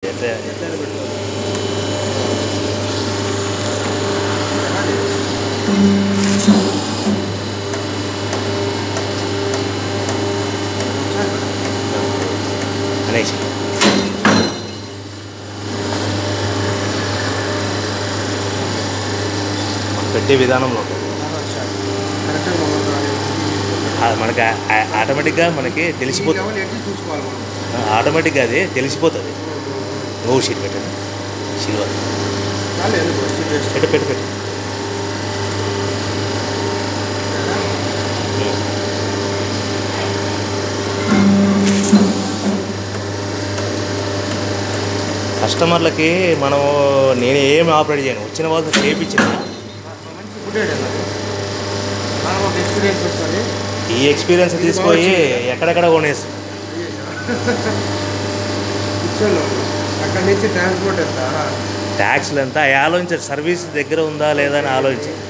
ఎట్లా ఎట్లయినా పెట్టుకోవాలి అనేసి మనం పెట్టే విధానంలో ఉంటుంది. కరెక్ట్గా మమ్మల్ని ఆ మనకి ఆ- ఆ- ఆటోమేటిక్గా మనకి తెలిసిపోతుంది లెవెల్ ఎట్టి చూసుకోవాలి మనం ఆటోమేటిక్గా అది తెలిసిపోతుంది ఓ షీట్ పెట్టండి సిల్వర్ చాలు ఎందుకు సీట్ వేస్ట్ పెట్టు పెట్టు పెట్టు కస్టమర్లకి మనం నేను ఏం ఆపరేట్ చేయను వచ్చిన వాళ్ళతో చేయించిన మంచి గుడ్ ఐడియా నాకు మనం ఒక ఎక్స్పీరియన్స్ వస్తుంది ఈ ఎక్స్పీరియన్స్ తీసుకుపోయి ఎక్కడెక్కడ కొనేస్తాం కూర్చోలో అక్కడి నుంచి ట్రాన్స్పోర్ట్ ఎంత ట్యాక్స్లు ఎంత ఆలోచించారు సర్వీస్ దగ్గర ఉందా లేదా అని ఆలోచించారు